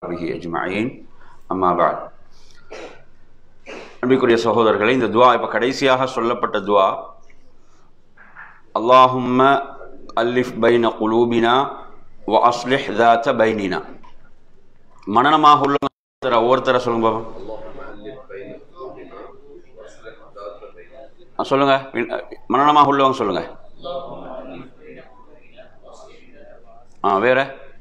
به أجمعين أما بعد அன்பிற்குரிய சகோதரர்களே இந்த துவா இப்போ கடைசியாக சொல்லப்பட்ட துவா அல்லாஹும்ம அல்லிஃப் பைன குலூபினா வ அஸ்லிஹ் தாத்த பைனினா மனநமாக உள்ள ஒருத்தரை ஒவ்வொருத்தரை சொல்லுங்க பாப்போம் ஆ, சொல்லுங்க வின்- மனநமாக உள்ளவங்க சொல்லுங்க ஆ வேற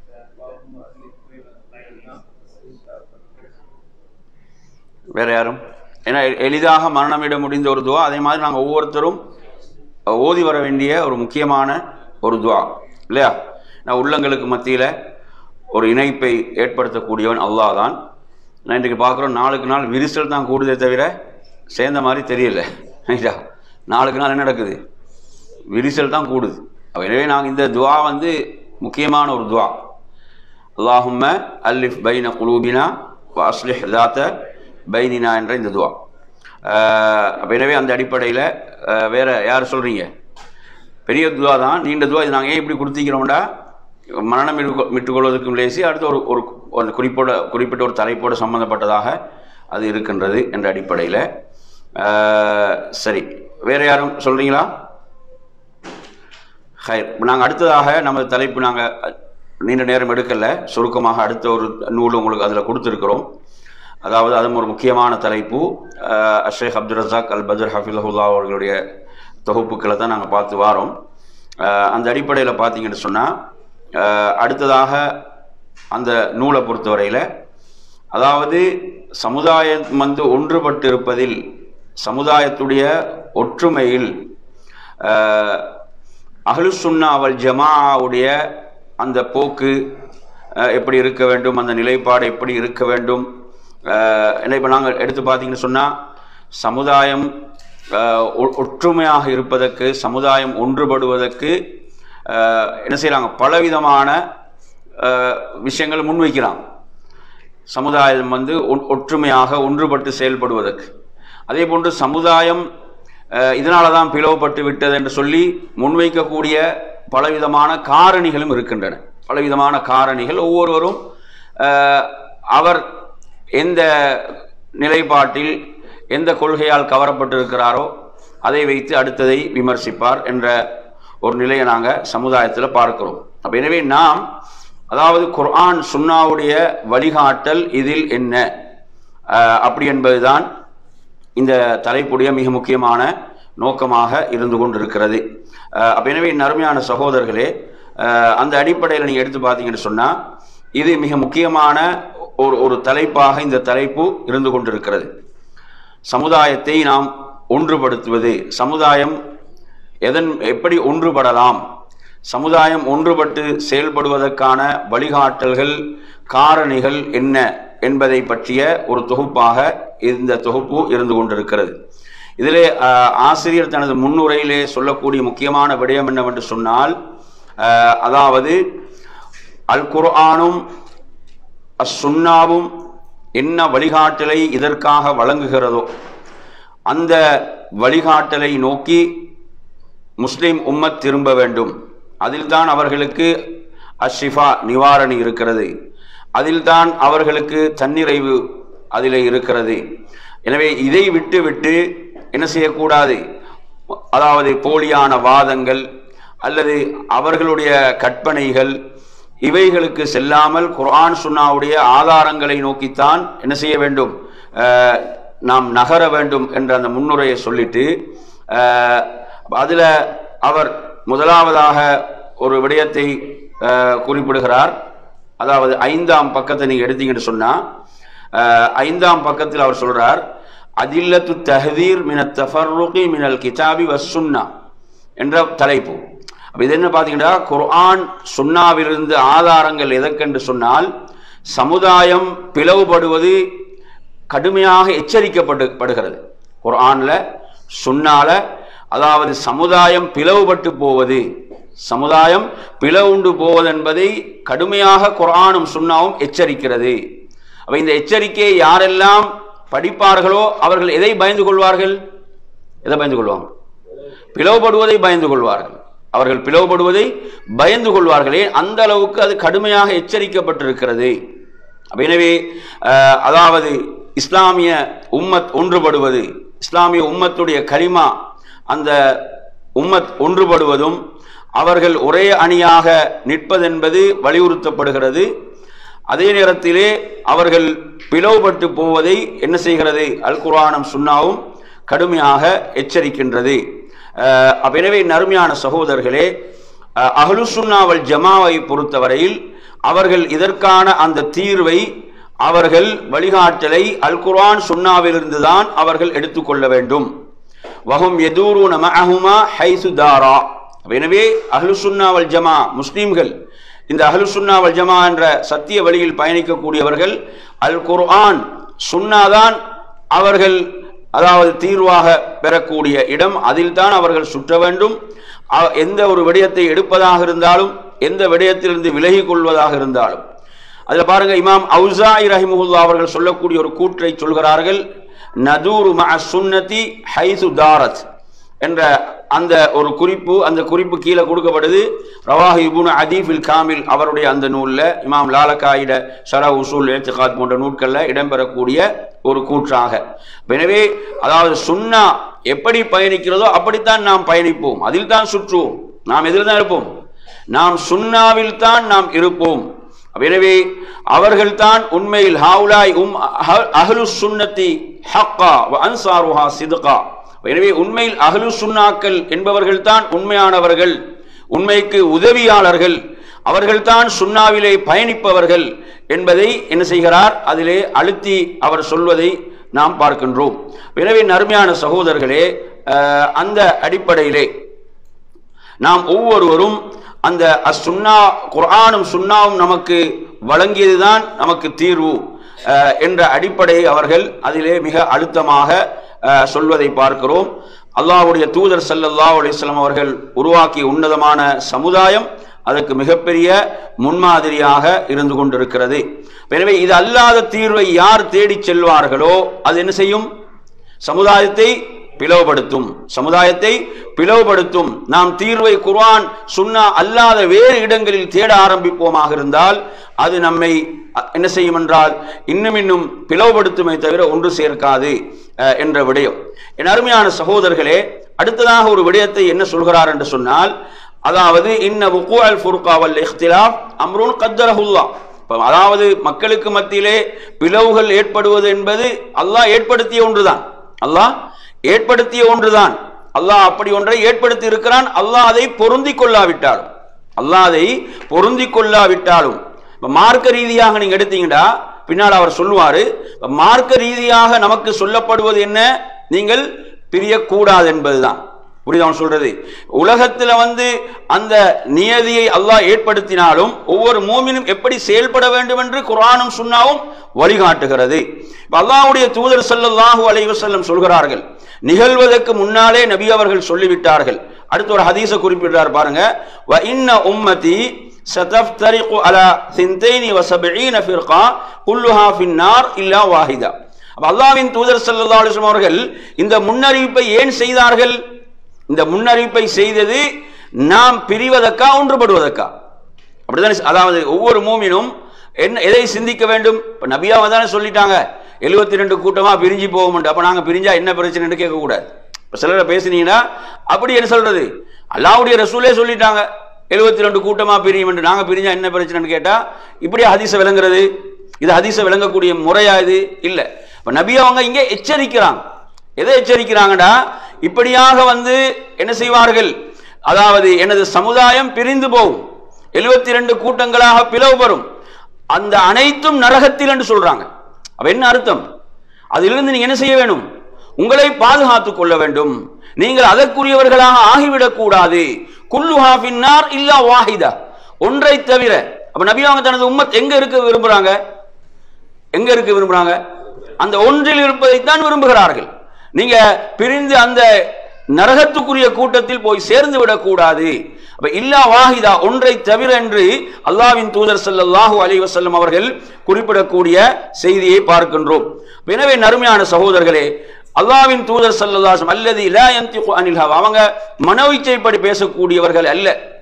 வேற யாரும் ஏன்னா எ- எளிதாக மரணமிட முடிந்த ஒரு துவா அதே மாதிரி நாங்கள் ஒவ்வொருத்தரும் அஹ், ஓதி வர வேண்டிய ஒரு முக்கியமான ஒரு துவா இல்லையா நான் உள்ளங்களுக்கு மத்தியில் ஒரு இணைப்பை ஏற்படுத்தக்கூடியவன் அல்லாஹ் தான் நான் இன்றைக்கு பார்க்குறோம் நாளுக்கு நாள் விரிசல் தான் கூடுதே தவிர சேர்ந்த மாதிரி தெரியல ரைட்டா நாளுக்கு நாள் என்ன நடக்குது விரிசல் தான் கூடுது அப்ப எனவே நாங்கள் இந்த துவா வந்து முக்கியமான ஒரு துவா அல்லாஹும்ம அல்லிஃப் பைன குலூபினா வ அஸ்லிஹ் தாத்த பைனினா என்ற இந்த துவா அப்போ எனவே அந்த அடிப்படையில் வேற யார் சொல்கிறீங்க பெரிய துவா தான் நீண்ட துவா இது நாங்கள் ஏன் இப்படி கொடுத்திக்கிறோம்டா மரணம் விட்டு- விட்டுக்கொள்வதற்கும் லேசி அடுத்து ஒரு ஒரு ஒரு குறிப்போட குறிப்பிட்ட ஒரு தலைப்போடு சம்பந்தப்பட்டதாக அது இருக்கின்றது என்ற அடிப்படையில் சரி வேற யாரும் சொல்கிறீங்களா ஹைர் நாங்கள் அடுத்ததாக நமது தலைப்பு நாங்கள் நீண்ட நேரம் எடுக்கல சுருக்கமாக அடுத்த ஒரு நூல் உங்களுக்கு அதில் கொடுத்துருக்குறோம் அதாவது அதுவும் ஒரு முக்கியமான தலைப்பு அஹ், அஷேக் அப்துல் ரசாக் அல் பதர் ஹஃபிலஹுல்லா அவர்களுடைய தொகுப்புக்களை தான் நாங்கள் பார்த்து வாரோம் அஹ், அந்த அடிப்படையில் பார்த்தீங்கன்னு சொன்னால் அடுத்ததாக அந்த நூலை பொறுத்தவரையில் அதாவது சமுதாயம் வந்து ஒன்றுபட்டு இருப்பதில் சமுதாயத்துடைய ஒற்றுமையில் அஹ், அஹ்லுசுன்னா அவல் ஜமாவுடைய அந்த போக்கு அஹ், எப்படி இருக்க வேண்டும் அந்த நிலைப்பாடு எப்படி இருக்க வேண்டும் அஹ், என்ன இப்போ நாங்கள் எடுத்து பார்த்தீங்கன்னு சொன்னால் சமுதாயம் அஹ், ஒ- ஒற்றுமையாக இருப்பதற்கு சமுதாயம் ஒன்றுபடுவதற்கு அஹ், என்ன செய்கிறாங்க பலவிதமான அஹ், விஷயங்களை முன்வைக்கிறாங்க சமுதாயம் வந்து ஒ- ஒற்றுமையாக ஒன்றுபட்டு செயல்படுவதற்கு அதே போன்று சமுதாயம் அஹ், இதனால தான் பிளவுபட்டு விட்டது என்று சொல்லி முன்வைக்கக்கூடிய பலவிதமான காரணிகளும் இருக்கின்றன பலவிதமான காரணிகள் ஒவ்வொருவரும் அஹ், அவர் எந்த நிலைப்பாட்டில் எந்த கொள்கையால் கவரப்பட்டிருக்கிறாரோ அதை வைத்து அடுத்ததை விமர்சிப்பார் என்ற ஒரு நிலையை நாங்கள் சமுதாயத்தில் பார்க்கிறோம் அப்ப எனவே நாம் அதாவது குர்ஆன் சுன்னாவுடைய வழிகாட்டல் இதில் என்ன அஹ், அப்படி என்பதுதான் இந்த தலைப்புடைய மிக முக்கியமான நோக்கமாக இருந்து கொண்டிருக்கிறது அஹ், அப்ப எனவே என் அருமையான சகோதரர்களே அஹ், அந்த அடிப்படையில் நீங்கள் எடுத்து பார்த்தீங்கன்னு சொன்னால் இது மிக முக்கியமான ஒரு ஒரு தலைப்பாக இந்த தலைப்பு இருந்து கொண்டிருக்கிறது சமுதாயத்தை நாம் ஒன்றுபடுத்துவது சமுதாயம் எதன் எப்படி ஒன்றுபடலாம் சமுதாயம் ஒன்றுபட்டு செயல்படுவதற்கான வழிகாட்டல்கள் காரணிகள் என்ன என்பதை பற்றிய ஒரு தொகுப்பாக இந்த தொகுப்பு இருந்து கொண்டிருக்கிறது இதிலே ஆஹ், ஆசிரியர் தனது முன்னுரையிலே சொல்லக்கூடிய முக்கியமான விடயம் என்னவென்று சொன்னால் ஆஹ், அதாவது அல் குர்ஆனும் அசுன்னாவும் என்ன வழிகாட்டலை இதற்காக வழங்குகிறதோ அந்த வழிகாட்டலை நோக்கி முஸ்லிம் உம்மத் திரும்ப வேண்டும் அதில்தான் அவர்களுக்கு அஷிஃபா நிவாரணி இருக்கிறது அதில்தான் அவர்களுக்கு தன்னிறைவு அதிலே இருக்கிறது எனவே இதை விட்டு விட்டு என்ன செய்யக்கூடாது அதாவது போலியான வாதங்கள் அல்லது அவர்களுடைய கற்பனைகள் இவைகளுக்கு செல்லாமல் குர்ஆன் சுன்னாவுடைய ஆதாரங்களை நோக்கித்தான் என்ன செய்ய வேண்டும் அஹ், நாம் நகர வேண்டும் என்ற அந்த முன்னுரையை சொல்லிட்டு அஹ், அதுல அவர் முதலாவதாக ஒரு விடயத்தை அஹ், குறிப்பிடுகிறார் அதாவது ஐந்தாம் பக்கத்தை நீங்க எடுத்தீங்கன்னு சொன்னா அஹ், ஐந்தாம் பக்கத்தில் அவர் சொல்றார் அதில்லத்து தஹதீர் மின தஃபர்ருகி மினல் கிதாபி வஸ்ஸுன்னா என்ற தலைப்பு அப்ப இது என்ன பார்த்தீங்கன்னா குர்ஆன் சுன்னாவிலிருந்து ஆதாரங்கள் எதற்கென்று சொன்னால் சமுதாயம் பிளவுபடுவது கடுமையாக எச்சரிக்கப்பட்டு படுகிறது குர்ஆன்ல சுன்னால அதாவது சமுதாயம் பிளவுபட்டு போவது சமுதாயம் பிளவுண்டு போவது என்பதை கடுமையாக குர்ஆனும் சுன்னாவும் எச்சரிக்கிறது அப்ப இந்த எச்சரிக்கையை யாரெல்லாம் படிப்பார்களோ அவர்கள் எதை பயந்து கொள்வார்கள் எதை பயந்து கொள்வாங்க பிளவுபடுவதை பயந்து கொள்வார்கள் அவர்கள் பிளவுபடுவதை பயந்து கொள்வார்களே அந்த அளவுக்கு அது கடுமையாக எச்சரிக்கப்பட்டிருக்கிறது அப்ப எனவே அஹ், அதாவது இஸ்லாமிய உம்மத் ஒன்றுபடுவது இஸ்லாமிய உம்மத்துடைய கலிமா அந்த உம்மத் ஒன்றுபடுவதும் அவர்கள் ஒரே அணியாக நிற்பதென்பது வலியுறுத்தப்படுகிறது அதே நேரத்திலே அவர்கள் பிளவுபட்டு போவதை என்ன செய்கிறது அல் குர்ஆனும் சுன்னாவும் கடுமையாக எச்சரிக்கின்றது அஹ், அப்ப எனவே நறுமையான சகோதரர்களே அஹ், அஹ்லு சுன்னாவல் ஜமாவை பொறுத்தவரையில் அவர்கள் இதற்கான அந்த தீர்வை அவர்கள் வழிகாட்டலை அல் குர்ஆன் சுன்னாவிலிருந்து தான் அவர்கள் எடுத்துக்கொள்ள வேண்டும் வஹும் எதூருன மஅஹுமா ஹைசு தாரா எனவே அஹ்லு சுன்னா வல் ஜமா முஸ்லிம்கள் இந்த அஹ்லு சுன்னா வல் ஜமா என்ற சத்திய வழியில் பயணிக்கக்கூடியவர்கள் அல் குர்ஆன் சுன்னாதான் அவர்கள் அதாவது தீர்வாக பெறக்கூடிய இடம் அதில் தான் அவர்கள் சுற்ற வேண்டும் அ- எந்த ஒரு விடயத்தை எடுப்பதாக இருந்தாலும் எந்த விடயத்திலிருந்து விலகிக் கொள்வதாக இருந்தாலும் அதுல பாருங்க இமாம் அவுசாய் ரஹிமுல்லா அவர்கள் சொல்லக்கூடிய ஒரு கூற்றை சொல்கிறார்கள் நதூரு மஅ சுன்னதி ஹைசு தாரத் என்ற அந்த ஒரு குறிப்பு அந்த குறிப்பு கீழே கொடுக்கப்படுது ரவாஹ் இபுன் அதீஃபில் காமில் அவருடைய அந்த நூலில் இமாம் லாலக்காயிட ஷரா உசூல் ஏத்துகாத் போன்ற நூட்களில் இடம்பெறக்கூடிய ஒரு கூற்றாக எனவே அதாவது சுன்னா எப்படி பயணிக்கிறதோ அப்படித்தான் நாம் பயணிப்போம் அதில் தான் சுற்றுவோம் நாம் எதில் தான் இருப்போம் நாம் சுன்னாவில் தான் நாம் இருப்போம் எனவே அவர்கள்தான் உண்மையில் ஹாவுலாய் உம் அஹ்- அஹ்லு சுன்னத்தி ஹக்கா வ அன்சாருஹா சிதுகா எனவே உண்மையில் அஹ்லு சுன்னாக்கள் என்பவர்கள் தான் உண்மையானவர்கள் உண்மைக்கு உதவியாளர்கள் அவர்கள்தான் சுன்னாவிலே பயணிப்பவர்கள் என்பதை என்ன செய்கிறார் அதிலே அழுத்தி அவர் சொல்வதை நாம் பார்க்கின்றோம் எனவே நறுமையான சகோதரர்களே அஹ், அந்த அடிப்படையிலே நாம் ஒவ்வொருவரும் அந்த அசுன்னா குர்ஆனும் சுன்னாவும் நமக்கு வழங்கியதுதான் நமக்கு தீர்வு அஹ், என்ற அடிப்படையை அவர்கள் அதிலே மிக அழுத்தமாக அஹ், சொல்வதை பார்க்கிறோம் அல்லாஹ்வுடைய தூதர் ஸல்லல்லாஹு அலைஹி வஸல்லம் அவர்கள் உருவாக்கிய உன்னதமான சமுதாயம் அதற்கு மிகப்பெரிய முன்மாதிரியாக இருந்து கொண்டிருக்கிறது எனவே இது அல்லாத தீர்வை யார் தேடிச் செல்வார்களோ அது என்ன செய்யும் சமுதாயத்தை பிளவுபடுத்தும் சமுதாயத்தை பிளவுபடுத்தும் நாம் தீர்வை குர்ஆன் சுன்னா அல்லாத வேறு இடங்களில் தேட ஆரம்பிப்போமாக இருந்தால் அது நம்மை அ, என்ன செய்யும் என்றால் இன்னும் இன்னும் பிளவுபடுத்துமே தவிர ஒன்று சேர்க்காது அஹ், என்ற விடயம் என் அருமையான சகோதரர்களே அடுத்ததாக ஒரு விடயத்தை என்ன சொல்கிறார் என்று சொன்னால் அதாவது இன்ன வுகூஅல் ஃபுர்கா வல் இഖ்திலாஃப் அம்ருன் கத்தரஹுல்லா இப்ப அதாவது மக்களுக்கு மத்தியிலே பிளவுகள் ஏற்படுவது என்பது அல்லாஹ் ஏற்படுத்திய ஒன்றுதான் அல்லாஹ் ஏற்படுத்திய ஒன்றுதான் அல்லாஹ் அப்படி ஒன்றை ஏற்படுத்தி இருக்கிறான் அல்லாஹ் அதை பொருந்திக் கொள்ளாவிட்டாலும் அல்லாஹ் அதை பொருந்திக் கொள்ளாவிட்டாலும் இப்ப மார்க்க ரீதியாக நீங்க எடுத்தீங்கடா பின்னால் அவர் சொல்லுவாரு இப்ப மார்க்க ரீதியாக நமக்கு சொல்லப்படுவது என்ன நீங்கள் பிரியக்கூடாது என்பதுதான் புரியுதா அவன் சொல்றது உலகத்துல வந்து அந்த நியதியை அல்லாஹ் ஏற்படுத்தினாலும் ஒவ்வொரு மூமினும் எப்படி செயல்பட வேண்டும் என்று குர்ஆனும் சுன்னாவும் வழிகாட்டுகிறது இப்ப அல்லாஹ்வுடைய தூதர் ஸல்லல்லாஹு அலைஹி வஸல்லம் சொல்கிறார்கள் நிகழ்வதற்கு முன்னாலே நபி அவர்கள் சொல்லிவிட்டார்கள் அடுத்து ஒரு ஹதீஸை குறிப்பிடுறார் பாருங்க வ இன்ன உம்மதி சதஃப்தரிகு அலா சிந்தைனி வ சபீன ஃபிர்கா குல்லுஹா ஃபின்னார் இல்லா வாஹிதா அப்ப அல்லாஹ்வின் தூதர் ஸல்லல்லாஹு அலைஹி வஸல்லம் அவர்கள் இந்த முன்னறிவிப்பை ஏன் செய்தார்கள் இந்த முன்னறிவிப்பை செய்தது நாம் பிரிவதற்கா ஒன்றுபடுவதற்கா அப்படிதானே அதாவது ஒவ்வொரு மூமினும் என்ன எதை சிந்திக்க வேண்டும் இப்ப நபியாவை தானே சொல்லிட்டாங்க எழுபத்தி ரெண்டு கூட்டமா பிரிஞ்சு போவோம் அப்ப நாங்க பிரிஞ்சா என்ன பிரச்சனைன்னு கேட்கக்கூடாது இப்ப சிலரை பேசுனீங்கன்னா அப்படி என்ன சொல்றது அல்லாவுடைய ரசூலே சொல்லிட்டாங்க எழுபத்தி ரெண்டு கூட்டமா பிரியும் என்று நாங்க பிரிஞ்சா என்ன பிரச்சனைன்னு கேட்டா இப்படி ஹதீஸை விளங்குறது இது ஹதீஸை விளங்கக்கூடிய முறையா இது இல்ல இப்ப நபி அவங்க இங்க எச்சரிக்கிறாங்க எதை எச்சரிக்கிறாங்கடா இப்படியாக வந்து என்ன செய்வார்கள் அதாவது எனது சமுதாயம் பிரிந்து போகும் எழுபத்தி ரெண்டு கூட்டங்களாக பிளவுபடும் அந்த அனைத்தும் நரகத்தில் என்று சொல்றாங்க அப்ப என்ன அர்த்தம் அதிலிருந்து நீங்க என்ன செய்ய வேணும் உங்களை பாதுகாத்துக் கொள்ள வேண்டும் நீங்கள் அதற்குரியவர்களாக ஆகிவிடக் கூடாது குல்லு ஹாஃபின்னார் இல்லா வாஹிதா ஒன்றை தவிர அப்ப நபி அவங்க தனது உம்மத் எங்க இருக்க விரும்புறாங்க எங்க இருக்க விரும்புறாங்க அந்த ஒன்றில் இருப்பதைத்தான் விரும்புகிறார்கள் நீங்க பிரிந்து அந்த நரகத்துக்குரிய கூட்டத்தில் போய் சேர்ந்து விடக்கூடாது அப்ப இல்லா வாஹிதா ஒன்றை தவிர என்று அல்லாவின் தூதர் ஸல்லல்லாஹு அலைஹி வஸல்லம் அவர்கள் குறிப்பிடக்கூடிய செய்தியை பார்க்கின்றோம் எனவே நறுமையான சகோதரர்களே அல்லாவின் தூதர் ஸல்லல்லாஹு அலைஹி வஸல்லம் அல்லதி லா யன்திகு அனில் ஹவா அவங்க மனோ இச்சைப்படி பேசக்கூடியவர்கள் அல்ல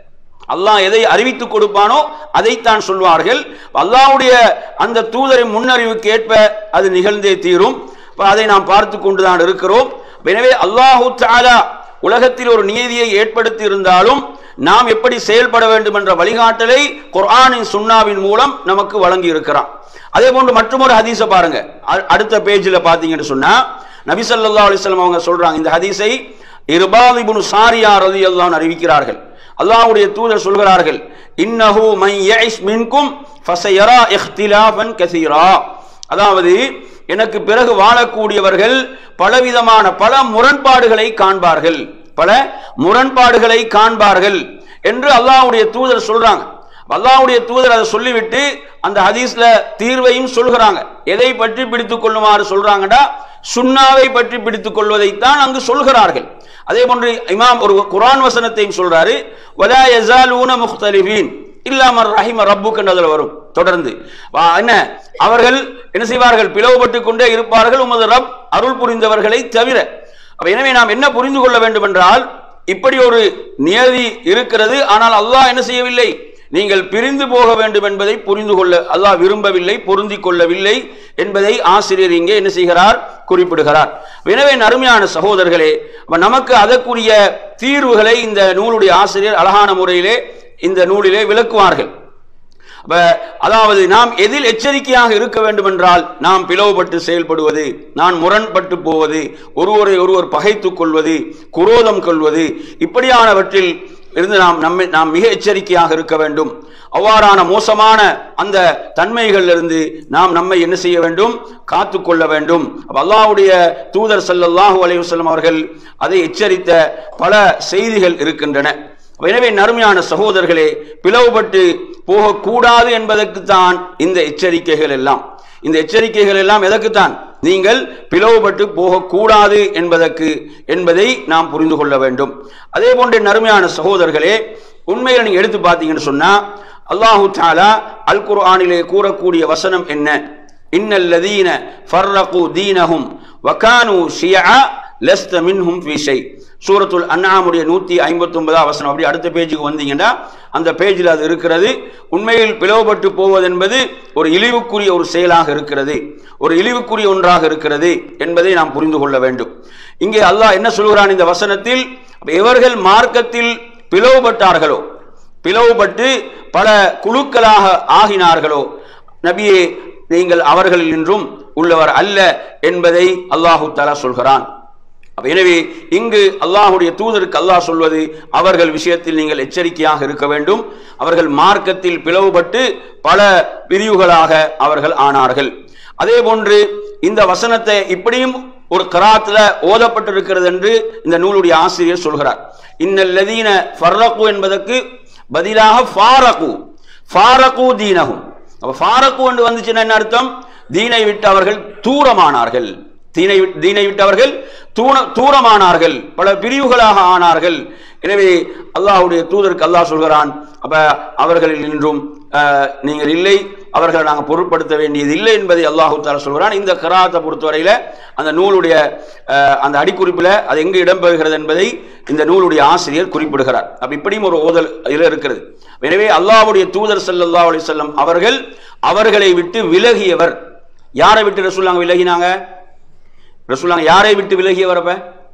அல்லாஹ் எதை அறிவித்துக் கொடுப்பானோ அதைத்தான் சொல்வார்கள் அல்லாஹ்வுடைய அந்த தூதரின் முன்னறிவுக்கு ஏற்ப அது நிகழ்ந்தே தீரும் அப்ப அதை நாம் பார்த்து கொண்டுதான் இருக்கிறோம் எனவே அல்லாஹு தஆலா உலகத்தில் ஒரு நீதியை ஏற்படுத்தி இருந்தாலும் நாம் எப்படி செயல்பட வேண்டும் என்ற வழிகாட்டலை குர்ஆனின் சுன்னாவின் மூலம் நமக்கு வழங்கி இருக்கிறான் அதே போன்று மற்றொரு ஹதீஸை பாருங்க அ- அடுத்த பேஜில் பார்த்தீங்கன்னு சொன்னா நபி ஸல்லல்லாஹு அலைஹி வஸல்லம் அவங்க சொல்றாங்க இந்த ஹதீஸை இர்பால் இப்னு சாரியா ரலியல்லாஹு அன்ஹு அறிவிக்கிறார்கள் அல்லாஹ்வுடைய தூதர் சொல்கிறார்கள் இன்னஹு மை யஇஸ் மின்கும் ஃபஸயரா இக்திலாஃபன் கஸீரா அதாவது எனக்கு பிறகு வாழக்கூடியவர்கள் பலவிதமான பல முரண்பாடுகளை காண்பார்கள் பல முரண்பாடுகளை காண்பார்கள் என்று அல்லாஹ்வுடைய தூதர் சொல்றாங்க அல்லாஹ்வுடைய தூதர் அதை சொல்லிவிட்டு அந்த ஹதீஸ்ல தீர்வையும் சொல்கிறாங்க எதை பற்றி பிடித்துக் கொள்ளுமாறு சொல்றாங்கடா சுன்னாவை பற்றி பிடித்துக் கொள்வதைத்தான் அங்கு சொல்கிறார்கள் அதே போன்று இமாம் ஒரு குர்ஆன் வசனத்தையும் சொல்றாரு வலா யஸாலூன முக்தலிஃபீன் இல்லாம ரஹிம ரப்புக்கு அதில் வரும் தொடர்ந்து வா, என்ன அவர்கள் என்ன செய்வார்கள் பிளவுபட்டுக் கொண்டே இருப்பார்கள் உமது ரப் அருள் புரிந்தவர்களை தவிர அப்ப எனவே நாம் என்ன புரிந்து கொள்ள வேண்டும் என்றால் இப்படி ஒரு நியதி இருக்கிறது ஆனால் அல்லாஹ் என்ன செய்யவில்லை நீங்கள் பிரிந்து போக வேண்டும் என்பதை புரிந்து கொள்ள அல்லாஹ் விரும்பவில்லை பொருந்தி கொள்ளவில்லை என்பதை ஆசிரியர் இங்கே என்ன செய்கிறார் குறிப்பிடுகிறார் எனவே அருமையான சகோதரர்களே அப்ப நமக்கு அதற்குரிய தீர்வுகளை இந்த நூலுடைய ஆசிரியர் அழகான முறையிலே இந்த நூலிலே விளக்குவார்கள் அப்ப அதாவது நாம் எதில் எச்சரிக்கையாக இருக்க வேண்டும் என்றால் நாம் பிளவுபட்டு செயல்படுவது நான் முரண்பட்டு போவது ஒருவரை ஒருவர் பகைத்துக் கொள்வது குரோதம் கொள்வது இப்படியானவற்றில் இருந்து நாம் நம்மை நாம் மிக எச்சரிக்கையாக இருக்க வேண்டும் அவ்வாறான மோசமான அந்த தன்மைகளிலிருந்து நாம் நம்மை என்ன செய்ய வேண்டும் காத்துக் கொள்ள வேண்டும் அப்ப அல்லாஹ்வுடைய தூதர் ஸல்லல்லாஹு அலைஹி வஸல்லம் அவர்கள் அதை எச்சரித்த பல செய்திகள் இருக்கின்றன எனவே நறுமையான சகோதரர்களே பிளவுபட்டு போகக்கூடாது என்பதற்குத்தான் இந்த எச்சரிக்கைகள் எல்லாம் இந்த எச்சரிக்கைகள் எல்லாம் எதற்குத்தான் நீங்கள் பிளவுபட்டு போகக்கூடாது என்பதற்கு என்பதை நாம் புரிந்து கொள்ள வேண்டும் அதே போன்ற நறுமையான சகோதரர்களே உண்மையில் நீங்க எடுத்து பார்த்தீங்கன்னு சொன்னா அல்லாஹு தாலா அல் குர்ஆனிலே கூறக்கூடிய வசனம் என்ன இன்னல்லதீன ஃபர்ரகு தீனஹும் வகானு ஷியஆ லஸ்த மின்ஹும் ஃபீ ஷை சூரத்துல் அன்ஆமுடைய நூத்தி ஐம்பத்தி ஒன்பதாம் வசனம் அப்படி அடுத்த பேஜுக்கு வந்தீங்கன்னா அந்த பேஜில் அது இருக்கிறது உண்மையில் பிளவுபட்டு போவது என்பது ஒரு இழிவுக்குரிய ஒரு செயலாக இருக்கிறது ஒரு இழிவுக்குரிய ஒன்றாக இருக்கிறது என்பதை நாம் புரிந்து கொள்ள வேண்டும் இங்கே அல்லாஹ் என்ன சொல்கிறான் இந்த வசனத்தில் எவர்கள் மார்க்கத்தில் பிளவுபட்டார்களோ பிளவுபட்டு பல குழுக்களாக ஆகினார்களோ நபியே நீங்கள் அவர்களில் நின்றும் உள்ளவர் அல்ல என்பதை அல்லாஹு தஆலா சொல்கிறான் அப்ப எனவே இங்கு அல்லாஹுடைய தூதருக்கு அல்லாஹ் சொல்வது அவர்கள் விஷயத்தில் நீங்கள் எச்சரிக்கையாக இருக்க வேண்டும் அவர்கள் மார்க்கத்தில் பிளவுபட்டு பல பிரிவுகளாக அவர்கள் ஆனார்கள் அதே போன்று இந்த வசனத்தை இப்படியும் ஒரு கராத்துல ஓதப்பட்டிருக்கிறது என்று இந்த நூலுடைய ஆசிரியர் சொல்கிறார் இன்னல்லதீன ஃபர்ரகு என்பதற்கு பதிலாக ஃபாரகு ஃபாரகு தீனகும் அப்ப ஃபாரகு என்று வந்துச்சுன்னா என்ன அர்த்தம் தீனை விட்டு அவர்கள் தூரமானார்கள் தீனை விட்டு- தீனை விட்டு அவர்கள் தூண தூரமானார்கள் பல பிரிவுகளாக ஆனார்கள் எனவே அல்லாஹ்வுடைய தூதருக்கு அல்லாஹ் சொல்கிறான் அப்ப அவர்களில் நின்றும் அஹ், நீங்கள் இல்லை அவர்களை நாங்கள் பொருட்படுத்த வேண்டியது இல்லை என்பதை அல்லாஹு தாலா சொல்கிறான் இந்த கராத்தை பொறுத்தவரையில அந்த நூலுடைய அஹ், அந்த அடிக்குறிப்பில் அது எங்கு இடம்பெறுகிறது என்பதை இந்த நூலுடைய ஆசிரியர் குறிப்பிடுகிறார் அப்ப இப்படியும் ஒரு ஓதல் இதில் இருக்கிறது எனவே அல்லாஹ்வுடைய தூதர் ஸல்லல்லாஹு அலைஹி வஸல்லம் அவர்கள் அவர்களை விட்டு விலகியவர் யாரை விட்டு ரசூலுல்லாஹ் விலகினாங்க ரசூலுல்லாஹ் யாரை விட்டு விலகியவர் அப்ப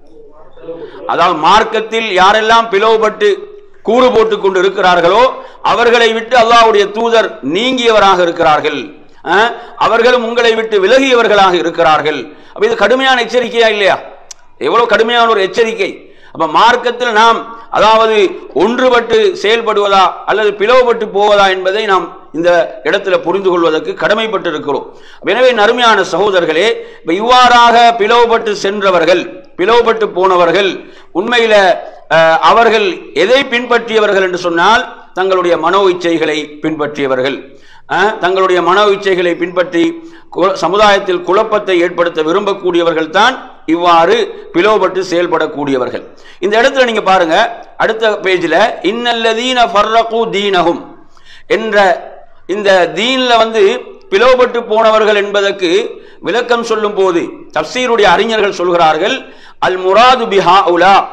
அதாவது மார்க்கத்தில் யாரெல்லாம் பிளவுபட்டு கூறு போட்டுக் கொண்டு இருக்கிறார்களோ அவர்களை விட்டு அல்லாஹ்வுடைய தூதர் நீங்கியவராக இருக்கிறார்கள் அஹ், அவர்களும் உங்களை விட்டு விலகியவர்களாக இருக்கிறார்கள் அப்ப இது கடுமையான எச்சரிக்கையா இல்லையா எவ்வளவு கடுமையான ஒரு எச்சரிக்கை அப்ப மார்க்கத்தில் நாம் அதாவது ஒன்றுபட்டு செயல்படுவதா அல்லது பிளவுபட்டு போவதா என்பதை நாம் இந்த இடத்துல புரிந்து கொள்வதற்கு கடமைப்பட்டு இருக்கிறோம் எனவே நறுமையான சகோதரர்களே இப்ப இவ்வாறாக பிளவுபட்டு சென்றவர்கள் பிளவுபட்டு போனவர்கள் உண்மையில அஹ், அவர்கள் எதை பின்பற்றியவர்கள் என்று சொன்னால் தங்களுடைய மனோ இச்சைகளை பின்பற்றியவர்கள் அஹ், தங்களுடைய மனோ இச்சைகளை பின்பற்றி கு- சமுதாயத்தில் குழப்பத்தை ஏற்படுத்த விரும்பக்கூடியவர்கள் தான் இவ்வாறு பிளவுபட்டு செயல்படக்கூடியவர்கள் இந்த இடத்துல நீங்க பாருங்க அடுத்த பேஜில் இன்னல்லதீன ஃபர்ரகு தீனஹும் என்ற இந்த தீன்ல வந்து பிளவுபட்டு போனவர்கள் என்பதற்கு விளக்கம் சொல்லும் போது தப்சீருடைய அறிஞர்கள் சொல்கிறார்கள் அல் முராது பிஹா உலா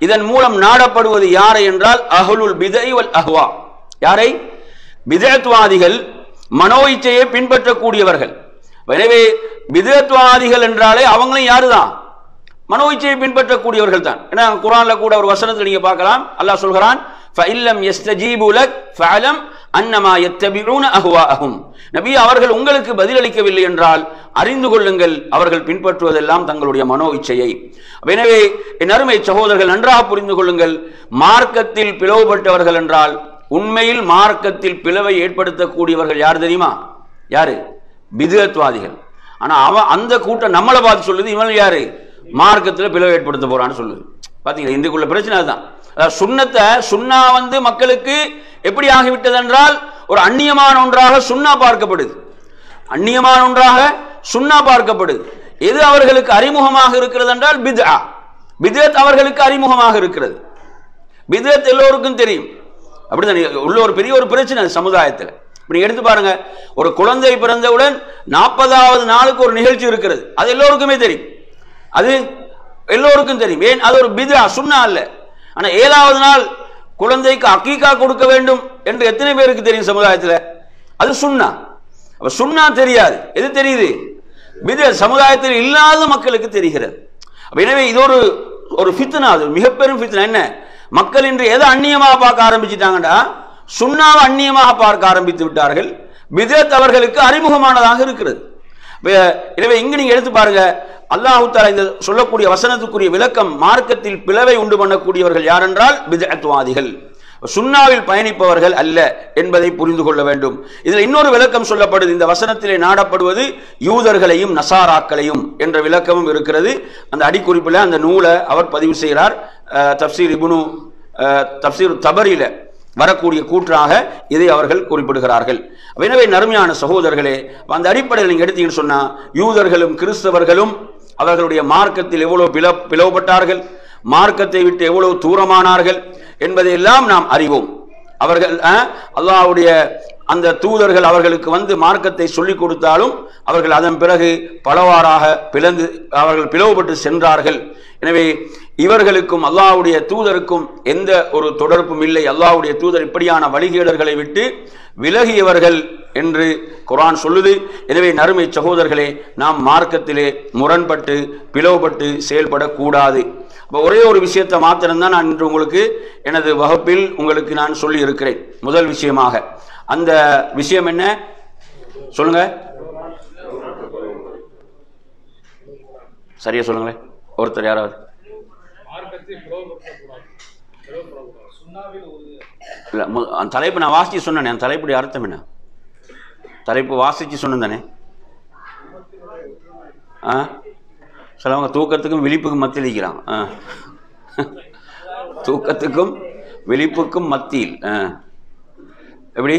இதன் மூலம் நாடப்படுவது யாரை என்றால் அஹ்லுல் பிதை வல் அஹ்வா யாரை பிதத்வாதிகள் மனோ இச்சையை பின்பற்றக்கூடியவர்கள் எனவே பிதத்வாதிகள் என்றாலே அவங்களும் யாருதான் மனோ இச்சையை பின்பற்றக்கூடியவர்கள் தான் ஏன்னா குரான்ல கூட ஒரு வசனத்தை நீங்க பார்க்கலாம் அல்லாஹ் சொல்கிறான் ஃபஇல்லம் யஸ்தஜீபு லக் ஃபஅலம் அன்னமா யத்தபிஊன அஹ்வாஅஹும் நபி அவர்கள் உங்களுக்கு பதிலளிக்கவில்லை என்றால் அறிந்து கொள்ளுங்கள் அவர்கள் பின்பற்றுவதெல்லாம் தங்களுடைய மனோ இச்சையை எனவே என் அருமை சகோதரர்கள் நன்றாக புரிந்து கொள்ளுங்கள் மார்க்கத்தில் பிளவுபட்டவர்கள் என்றால் உண்மையில் மார்க்கத்தில் பிளவை ஏற்படுத்தக்கூடியவர்கள் யார் தெரியுமா யாரு பிதுகத்வாதிகள் ஆனா அவன் அந்த கூட்டம் நம்மளை பார்த்து சொல்லுது இவன் யாரு மார்க்கத்துல பிளவு ஏற்படுத்த போறான்னு சொல்லுது பாத்தீங்களா இந்துக்குள்ள பிரச்சனை அதுதான் அதாவது சுண்ணத்தை சுண்ணா வந்து மக்களுக்கு எப்படி ஆகிவிட்டது என்றால் ஒரு அந்நியமான ஒன்றாக சுண்ணா பார்க்கப்படுது அந்நியமான ஒன்றாக சுண்ணா பார்க்கப்படுது எது அவர்களுக்கு அறிமுகமாக இருக்கிறது என்றால் பித்ஆ பித்அத் அவர்களுக்கு அறிமுகமாக இருக்கிறது பித்அத் எல்லோருக்கும் தெரியும் அப்படிதான் உள்ள ஒரு பெரிய ஒரு பிரச்சனை அது சமுதாயத்தில் இப்படி எடுத்து பாருங்க ஒரு குழந்தை பிறந்தவுடன் நாற்பதாவது நாளுக்கு ஒரு நிகழ்ச்சி இருக்கிறது அது எல்லோருக்குமே தெரியும் அது எல்லோருக்கும் தெரியும் ஏன் அது ஒரு பிதா சுண்ணா அல்ல ஆனா ஏழாவது நாள் குழந்தைக்கு அக்கீக்கா கொடுக்க வேண்டும் என்று எத்தனை பேருக்கு தெரியும் சமுதாயத்தில் அது சுண்ணா அப்ப சுண்ணா தெரியாது எது தெரியுது பித சமுதாயத்தில் இல்லாத மக்களுக்கு தெரிகிறது அப்ப எனவே இது ஒரு ஒரு ஃபித்னா அது மிகப்பெரும் ஃபித்னா என்ன மக்கள் இன்று எதை அந்நியமாக பார்க்க ஆரம்பிச்சிட்டாங்கடா சுண்ணாவை அந்நியமாக பார்க்க ஆரம்பித்து விட்டார்கள் பிதத் அவர்களுக்கு அறிமுகமானதாக இருக்கிறது இப்ப எனவே இங்க நீங்க எடுத்து பாருங்க அல்லாஹு தாலா இந்த சொல்லக்கூடிய வசனத்துக்குரிய விளக்கம் மார்க்கத்தில் பிளவை உண்டு பண்ணக்கூடியவர்கள் யாரென்றால் பிதத்வாதிகள் சுண்ணாவில் பயணிப்பவர்கள் அல்ல என்பதை புரிந்து கொள்ள வேண்டும் இதில் இன்னொரு விளக்கம் சொல்லப்படுது இந்த வசனத்திலே நாடப்படுவது யூதர்களையும் நசாராக்களையும் என்ற விளக்கமும் இருக்கிறது அந்த அடிக்குறிப்பில் அந்த நூலை அவர் பதிவு செய்கிறார் அஹ், தப்சீர் இபுனு அஹ், தப்சீர் தபரில வரக்கூடிய கூற்றாக இதை அவர்கள் குறிப்பிடுகிறார்கள் எனவே நறுமையான சகோதரர்களே அந்த அடிப்படையில் நீங்க எடுத்தீங்கன்னு சொன்னா யூதர்களும் கிறிஸ்தவர்களும் அவர்களுடைய மார்க்கத்தில் எவ்வளவு பிள பிளவுபட்டார்கள் மார்க்கத்தை விட்டு எவ்வளவு தூரமானார்கள் என்பதையெல்லாம் நாம் அறிவோம் அவர்கள் அஹ், அல்லாஹ்வுடைய அந்த தூதர்கள் அவர்களுக்கு வந்து மார்க்கத்தை சொல்லிக் கொடுத்தாலும் அவர்கள் அதன் பிறகு பலவாறாக பிளந்து அவர்கள் பிளவுபட்டு சென்றார்கள் எனவே இவர்களுக்கும் அல்லாஹ்வுடைய தூதருக்கும் எந்த ஒரு தொடர்பும் இல்லை அல்லாஹ்வுடைய தூதர் இப்படியான வழிகேடர்களை விட்டு விலகியவர்கள் என்று குர்ஆன் சொல்லுது எனவே நறுமை சகோதரர்களே நாம் மார்க்கத்திலே முரண்பட்டு பிளவுபட்டு செயல்படக்கூடாது அப்ப ஒரே ஒரு விஷயத்தை மாத்திரம்தான் நான் இன்று உங்களுக்கு எனது வகுப்பில் உங்களுக்கு நான் சொல்லி இருக்கிறேன் முதல் விஷயமாக அந்த விஷயம் என்ன சொல்லுங்க சரியா சொல்லுங்களேன் ஒருத்தர் யாராவது இல்ல மு- அந்த தலைப்பு நான் வாசிச்சு சொன்னேனே அந்த தலைப்புடைய அர்த்தம் என்ன தலைப்பு வாசிச்சு சொன்னேன் தானே ஆ சிலவங்க தூக்கத்துக்கும் விழிப்புக்கும் மத்தியில் இருக்கிறாங்க ஆ தூக்கத்துக்கும் விழிப்புக்கும் மத்தியில் ஆ எப்படி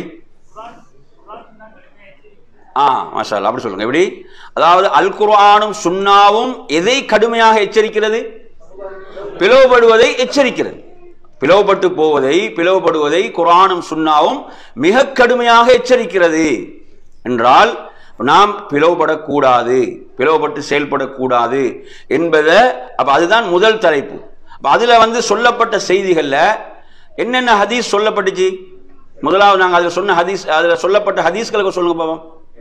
ஆ மாஷா அல்லாஹ், அப்படி சொல்லுங்க எப்படி அதாவது அல் குர்ஆனும் சுன்னாவும் எதை கடுமையாக எச்சரிக்கிறது பிளவுபடுவதை எச்சரிக்கிறது பிளவுபட்டு போவதை பிளவுபடுவதை குர்ஆனும் சுன்னாவும் மிக கடுமையாக எச்சரிக்கிறது என்றால் நாம் பிளவுபடக்கூடாது பிளவுபட்டு செயல்படக்கூடாது என்பதை அப்ப அதுதான் முதல் தலைப்பு அப்ப அதுல வந்து சொல்லப்பட்ட செய்திகள்ல என்னென்ன ஹதீஸ் சொல்லப்பட்டுச்சு முதலாவது நாங்க அதுல சொன்ன ஹதீஸ் அதுல சொல்லப்பட்ட ஹதீஸ்களுக்கு சொல்லுங்க பாப்போம்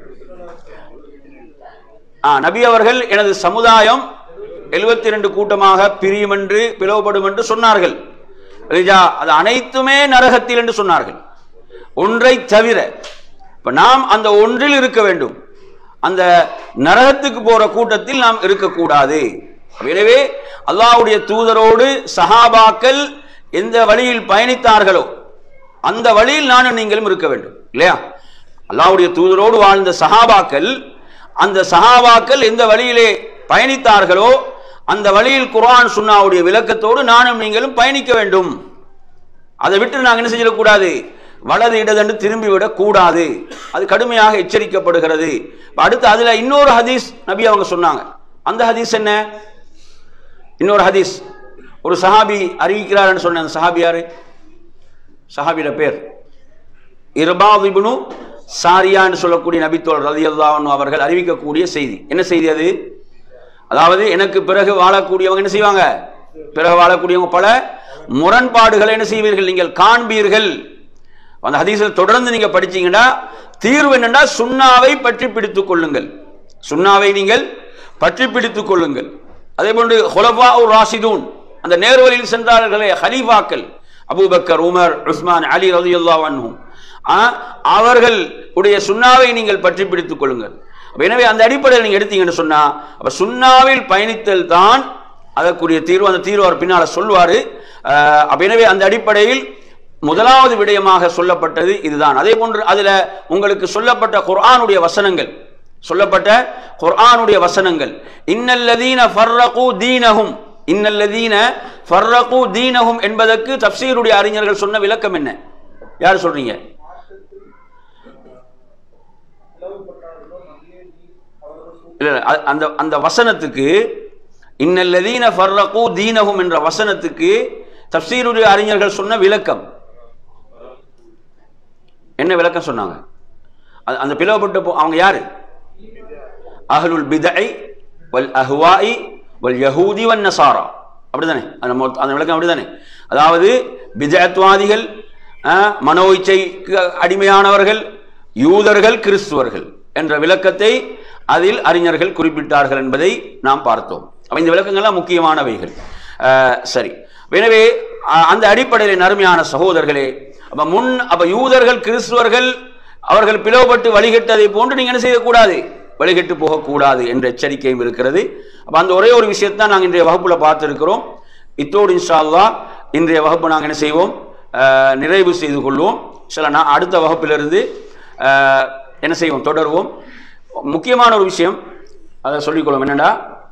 ஆ, நபி அவர்கள் எனது சமுதாயம் எழுபத்தி ரெண்டு கூட்டமாக பிரியும் என்று பிளவுபடும் என்று சொன்னார்கள் ரிஜா, அது அனைத்துமே நரகத்தில் என்று சொன்னார்கள் ஒன்றை தவிர இப்ப நாம் அந்த ஒன்றில் இருக்க வேண்டும் அந்த நரகத்துக்கு போற கூட்டத்தில் நாம் இருக்கக்கூடாது எனவே அல்லாஹ்வுடைய தூதரோடு சஹாபாக்கள் எந்த வழியில் பயணித்தார்களோ அந்த வழியில் நானும் நீங்களும் இருக்க வேண்டும் இல்லையா அல்லாஹ்வுடைய தூதரோடு வாழ்ந்த சஹாபாக்கள் அந்த சஹாபாக்கள் எந்த வழியிலே பயணித்தார்களோ அந்த வழியில் குர்ஆன் சுன்னாவுடைய விளக்கத்தோடு நானும் நீங்களும் பயணிக்க வேண்டும் அதை விட்டு நாங்கள் என்ன செஞ்சிடக்கூடாது வலது இடதென்று திரும்பி விடக்கூடாது அது கடுமையாக எச்சரிக்கப்படுகிறது இப்ப அடுத்து அதுல இன்னொரு ஹதீஸ் நபி அவங்க சொன்னாங்க அந்த ஹதீஸ் என்ன இன்னொரு ஹதீஸ் ஒரு சஹாபி அறிவிக்கிறார்னு சொன்ன அந்த சஹாபி யாரு சஹாபியோட பேர் இர்பாத் இப்னு சாரியான்னு சொல்லக்கூடிய நபித்தோல் ரலியல்லாஹு அவர்கள் அறிவிக்கக்கூடிய செய்தி என்ன செய்தி அது அதாவது எனக்கு பிறகு வாழக்கூடியவங்க என்ன செய்வாங்க பிறகு வாழக்கூடியவங்க பல முரண்பாடுகளை என்ன செய்வீர்கள் நீங்கள் காண்பீர்கள் அந்த ஹதீஸில் தொடர்ந்து நீங்க படிச்சீங்கன்னா தீர்வு என்னன்னா சுண்ணாவை பற்றி பிடித்துக் கொள்ளுங்கள் சுண்ணாவை நீங்கள் பற்றி பிடித்துக் கொள்ளுங்கள் அதே போன்று ஹுலஃபா ராஷிதூன் அந்த நேர்வழியில் சென்றார்களே ஹலீஃபாக்கள் அபூபக்கர் உமர் உஸ்மான் அலி ரலியல்லாஹு அன்ஹும் ஆ, அவர்கள் உடைய சுண்ணாவை நீங்கள் பற்றி பிடித்துக் கொள்ளுங்கள் அப்ப எனவே அந்த அடிப்படையில் நீங்க எடுத்தீங்கன்னு சொன்னா அப்ப சுண்ணாவில் பயணித்தல் தான் அதற்குரிய தீர்வு அந்த தீர்வு அவர் பின்னால சொல்வாரு அஹ், அப்ப எனவே அந்த அடிப்படையில் முதலாவது விடயமாக சொல்லப்பட்டது இதுதான் அதே போன்று அதுல உங்களுக்கு சொல்லப்பட்ட குர்ஆனுடைய வசனங்கள் சொல்லப்பட்ட குர்ஆனுடைய வசனங்கள் இன்னல்லதீன ஃபர்ரகு தீனஹும் இன்னல்லதீன ஃபர்ரகு தீனஹும் என்பதற்கு தப்சீருடைய அறிஞர்கள் சொன்ன விளக்கம் என்ன யார் சொல்றீங்க இல்ல இல்ல, அ- அந்த அந்த வசனத்துக்கு இன்னல்லதீன ஃபர்ரகு தீனஹும் என்ற வசனத்துக்கு தப்சீருடைய அறிஞர்கள் சொன்ன விளக்கம் என்ன விளக்கம் சொன்னாங்க அது- அந்த பிளவுபட்டு போ- அவங்க யாரு அஹ்லுல் பிதஐ வல் அஹ்வாஇ வல் யஹூதி வன் நசாரா அப்படிதானே அந்த மொத்த- அந்த விளக்கம் அப்படிதானே அதாவது பிதஅத்வாதிகள் அஹ், மனோ இச்சைக்கு அடிமையானவர்கள் யூதர்கள் கிறிஸ்துவர்கள் என்ற விளக்கத்தை அதில் அறிஞர்கள் குறிப்பிட்டார்கள் என்பதை நாம் பார்த்தோம் அப்ப இந்த விளக்கங்கள்லாம் முக்கியமானவைகள் அஹ், சரி எனவே அ- அந்த அடிப்படையில் நறுமையான சகோதரர்களே அப்ப முன் அப்ப யூதர்கள் கிறிஸ்துவர்கள் அவர்கள் பிளவுபட்டு வழிகட்டதை போன்று நீங்க என்ன செய்யக்கூடாது வழிகட்டு போகக்கூடாது என்ற எச்சரிக்கையும் இருக்கிறது அப்ப அந்த ஒரே ஒரு விஷயத்தை நாங்கள் இன்றைய வகுப்புல பார்த்திருக்கிறோம் இத்தோடு இன்ஷா அல்லாஹ் இன்றைய வகுப்பு நாங்கள் என்ன செய்வோம் அஹ், நிறைவு செய்து கொள்வோம் சில நான் அடுத்த வகுப்பிலிருந்து அஹ், என்ன செய்வோம் தொடருவோம் முக்கியமான ஒரு விஷயம் அதை சொல்லிக்கொள்வோம் என்னன்னா